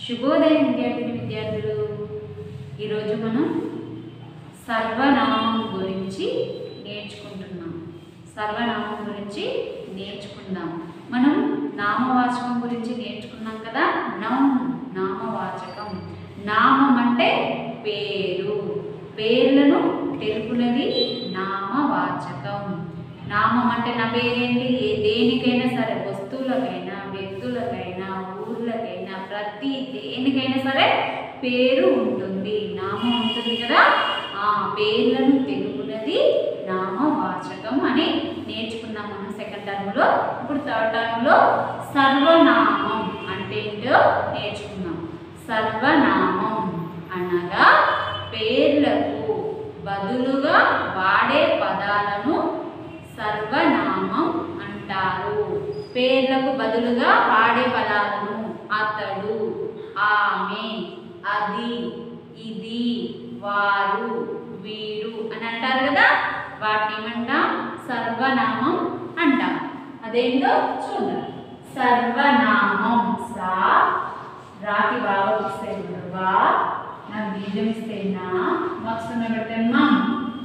శుభోదయం విద్యార్థిని విద్యార్థులు ఈరోజు మనం సర్వనామం గురించి నేర్చుకుంటున్నాం సర్వనామం గురించి నేర్చుకుందాం మనం నామవాచకం గురించి నేర్చుకున్నాం కదా నౌన్ నామవాచకం నామం అంటే పేరు పేర్లను తెలుపునది నామవాచకం నామం అంటే నా పేరేంటి ఏ దేనికైనా సరే వస్తువులకైనా వ్యక్తులకైనా ఊర్లకైనా ప్రతి దేనికైనా సరే పేరు ఉంటుంది నామం ఉంటుంది కదా ఆ పేర్లను తెలుపునది నామవాచకం అని నేర్చుకున్నాం మనం సెకండ్ టర్మ్లో ఇప్పుడు థర్డ్ టర్మ్లో సర్వనామం అంటే ఏంటో నేర్చుకున్నాం సర్వనామం అనగా పేర్లకు బదులుగా వాడే పదాలను సర్వనామం అంటారు పేర్లకు బదులుగా వాడే పదాలను అతడు ఆమె అది ఇది వారు వీరు అని అంటారు కదా వాటిని ఏమంటాం సర్వనామం అంటాం అదేంటో చూద్దాం సర్వనామం సా రాకి బాగా ఇస్తే వా నాకు బీజం ఇస్తే నా మక్షణ పెడితే మం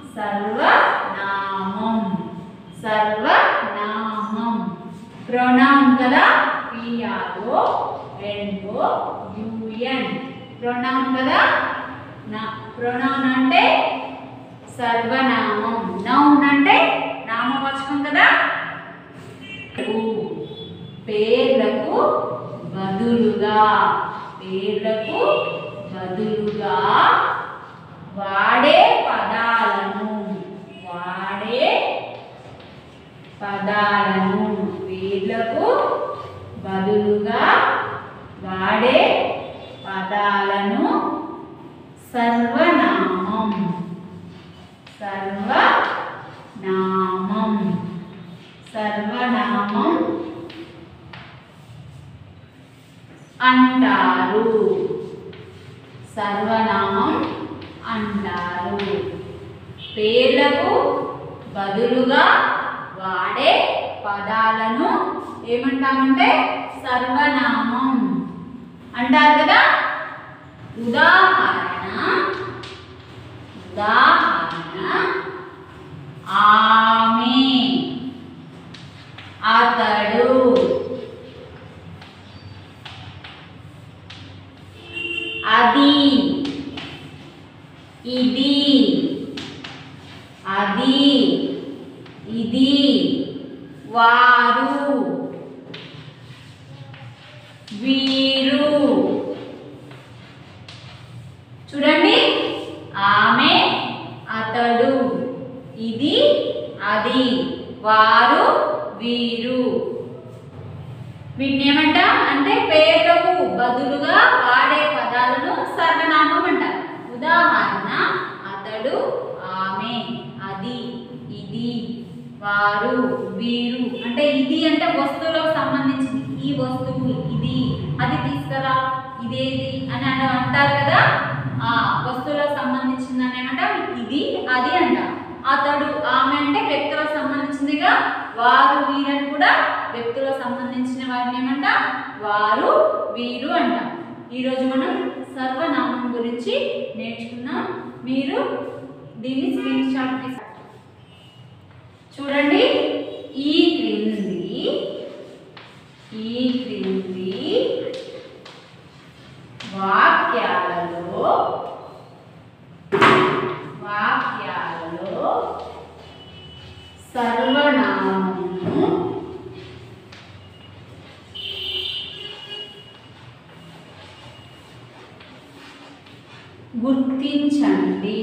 సర్వనామం సర్వనామం ప్రొనౌన్ కదా పిఆర్ఓ ఎన్ఓ యుఎన్ ప్రొనౌన్ కదా నా ప్రొనౌన్ అంటే సర్వనామం నౌన్ అంటే నామవాచకం కదా పేర్లకు బదులుగా పేర్లకు బదులుగా వాడే పదాలను వాడే పదాలను పేర్లకు బదులుగా వాడే పదాలను సర్వనామం సర్వనామం సర్వనామం అంటారు సర్వనామం అంటారు పేర్లకు బదులుగా వాడే పదాలను ఏమంటామంటే సర్వనామం అంటారు కదా ఉదాహరణ ఉదాహరణ ఆమె అతడు అది ఇది అది ఇది వారు వీరు చూడండి ఆమె అతడు ఇది అది వారు వీరు వీటిని ఏమంటాం అంటే పేర్లకు బదులుగా వాడే పదాలను సర్వనామం అంటారు ఉదాహరణ అతడు ఆమె అది ఇది వారు వీరు అంటే ఇది అంటే వస్తువులకు సంబంధించింది ఈ వస్తువు ఇది అది తీసుకురా ఇదేది అని అని అంటారు కదా ఆ వస్తువులకు సంబంధించింది అని ఏమంటాం ఇది అది అంటాం అతడు ఆమె అంటే వ్యక్తులకు సంబంధించిందిగా వారు వీరని కూడా వ్యక్తులకు సంబంధించిన వారిని ఏమంటాం వారు వీరు అంటాం ఈరోజు మనం సర్వనామం గురించి నేర్చుకున్నాం మీరు దీన్ని స్క్రీన్ షాట్ తీసి చూడండి ఈ క్రింది ఈ క్రింది వాక్యాలలో వాక్యాలలో సర్వనామము గుర్తించండి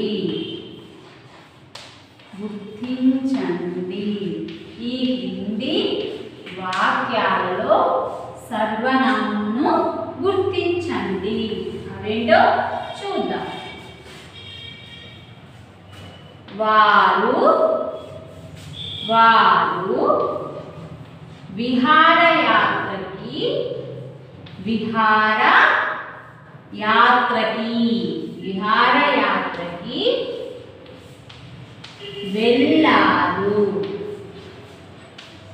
గుర్తించండి ఈ క్రింది వాక్యాలలో సర్వనామమును గుర్తించండి అవేంటో చూద్దాం వారు వారు విహారయాత్రకి విహార యాత్రకి విహారయాత్రకి వెళ్ళారు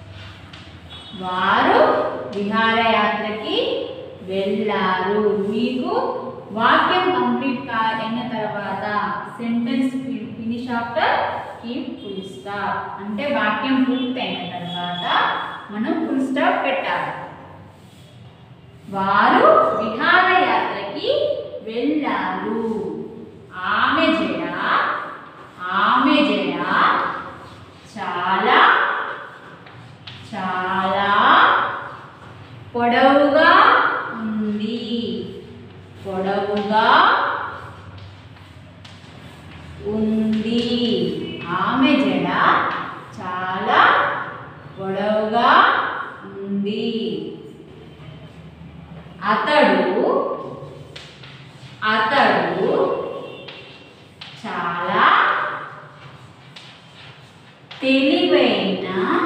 వారు విహారయాత్రకి వెళ్ళారు మీకు వాక్యం కంప్లీట్ కా అయిన తర్వాత sentence finish after keep full stop అంటే వాక్యం పూర్తయిన తర్వాత మనం ఫుల్ స్టాప్ పెట్టాలి వారు విహారయాత్రకి వెళ్ళారు ఆమె జడ ఆమె జడ చాలా చాలా పొడవుగా ఉంది పొడవుగా ఉంది ఆమె జడ చాలా పొడవుగా ఉంది అతడు అతడు చాలా తెలివైన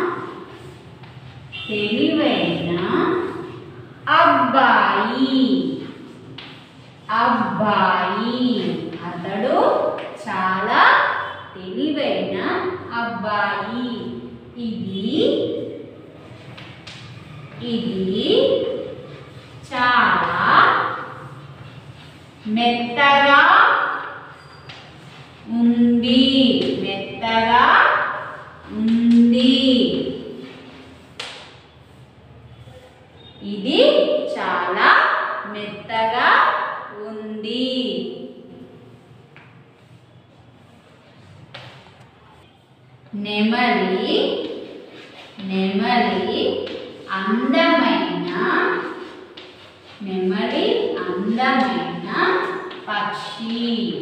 తెలివైన అబ్బాయి అబ్బాయి అతడు చాలా తెలివైన అబ్బాయి ఇది ఇది చాలా మెత్తగా ఉంది మెత్తగా ఉంది ఇది చాలా మెత్తగా ఉంది నెమలి నెమలి అందమైన నెమలి అందమైన పక్షి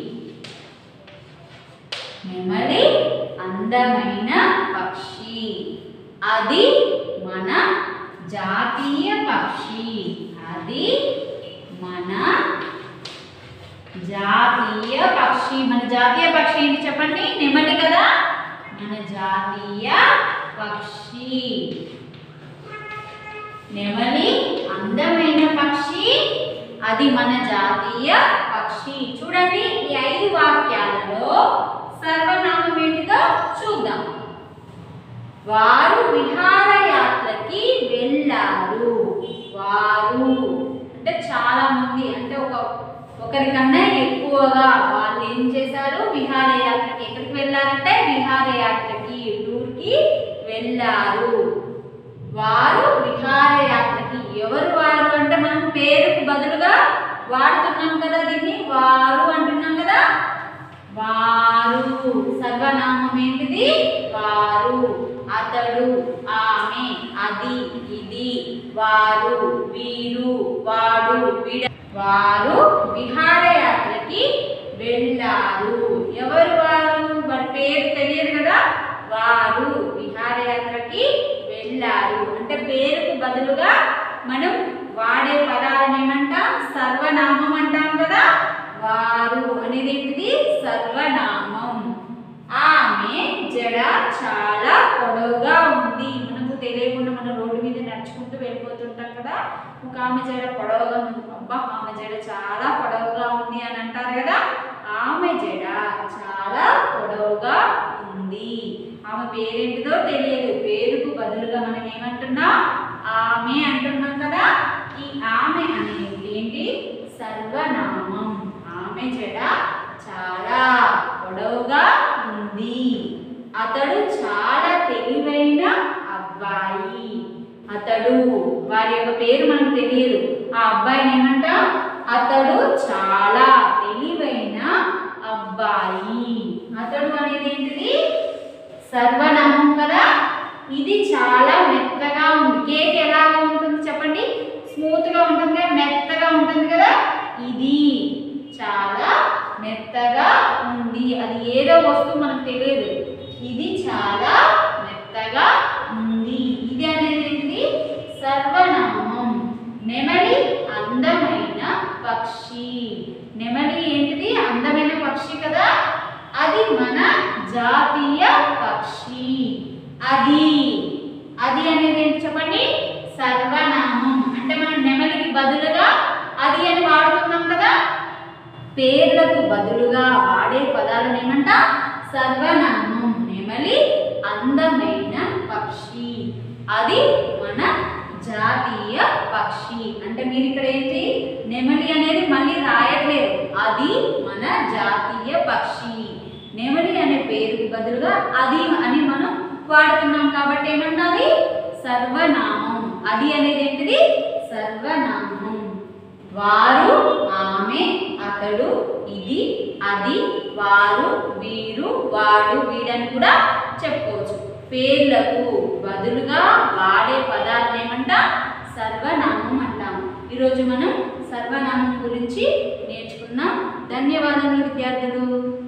నెమలి అందమైన పక్షి అది మన జాతీయ పక్షి అది మన జాతీయ పక్షి మన జాతీయ పక్షి ఏంటి చెప్పండి నెమలి కదా మన జాతీయ పక్షి నెమలి అందమైన పక్షి అది మన జాతీయ పక్షి చూడండి ఈ ఐదు వాక్యాలలో సర్వనామం ఏంటిదో చూద్దాం వారు విహారయాత్రకి వెళ్ళారు వారు అంటే చాలా మంది అంటే ఒక ఒకరికన్నా ఎక్కువగా వాళ్ళు ఏం చేశారు విహారయాత్రకి ఎక్కడికి వెళ్ళారంటే విహారయాత్రకి టూర్కి వెళ్ళారు వారు విహారయాత్రకి ఎవరు వారు అంటే మనం పేరుకు బదులుగా వాడుతున్నాం కదా దీన్ని వారు అంటున్నాం కదా వారు సర్వనామం ఏంటిది వారు అతడు ఆమె అది ఇది వారు వీరు వాడు వీడ వారు విహారయాత్రకి వెళ్ళారు ఎవరు వారు వారి పేరు తెలియదు కదా వారు విహారయాత్రకి వెళ్ళారు అంటే పేరుకు బదులుగా మనం వాడే పదాలను ఏమంటాం సర్వనామం అంటాం కదా వారు అనేది ఏంటిది సర్వనామం ఆమె జడ చాలా పొడవుగా ఉంది మనకు తెలియకుండా మన రోడ్డు మీద నడుచుకుంటూ వెళ్ళిపోతుంటాం కదా ఒక ఆమె జడ పొడవుగా ఉంది అబ్బా ఆమె జడ చాలా పొడవుగా ఉంది అని అంటారు కదా ఆమె జడ చాలా పొడవుగా ఉంది ఆమె పేరేంటిదో తెలియదు పేరుకు బదులుగా మనం ఏమంటున్నాం ఆమె అంటున్నాం కదా ఈ ఆమె అనేది ఏంటి సర్వనామం ఆమె జడ చాలా పొడవుగా ఉంది అతడు చాలా తెలివైన అబ్బాయి అతడు వారి యొక్క పేరు మనకు తెలియదు ఆ అబ్బాయిని ఏమంటాం అతడు చాలా తెలివైన అబ్బాయి అతడు అనేది ఏంటిది సర్వనామం కదా ఇది చాలా మెత్తగా ఉంది కేక్ ఎలాగా ఉంటుంది చెప్పండి స్మూత్ గా ఉంటుంది కదా మెత్తగా ఉంటుంది కదా ఇది చాలా మెత్తగా ఉంది అది ఏదో వస్తువు మనకు తెలియదు ఇది చాలా మెత్తగా ఉంది ఇది అనేది ఏంటిది సర్వనామం నెమలి అందమైన పక్షి నెమలి ఏంటిది అందమైన పక్షి కదా అది మన జాతీయ పక్షి అది అది అనేది ఏంటి చెప్పండి సర్వనామం అంటే మనం నెమలికి బదులుగా అది అని వాడుతున్నాం కదా పేర్లకు బదులుగా వాడే పదాలను ఏమంట సర్వనామం నెమలి అందమైన పక్షి అది మన జాతీయ పక్షి అంటే మీరు ఇక్కడ ఏంటి నెమలి అనేది మళ్ళీ రాయట్లేదు నెమలి అనే పేరుకు బదులుగా అది అని మనం వాడుతున్నాం కాబట్టి ఏమన్నది సర్వనామం అది అనేది ఏంటిది సర్వనామం వారు ఆమె అతడు ఇది అది వారు వీరు వాడు వీడని కూడా చెప్పుకోవచ్చు పేర్లకు బదులుగా వాడే పదాలను ఏమంట సర్వనామం అంటాం ఈరోజు మనం సర్వనామం గురించి నేర్చుకున్నాం ధన్యవాదములు విద్యార్థులు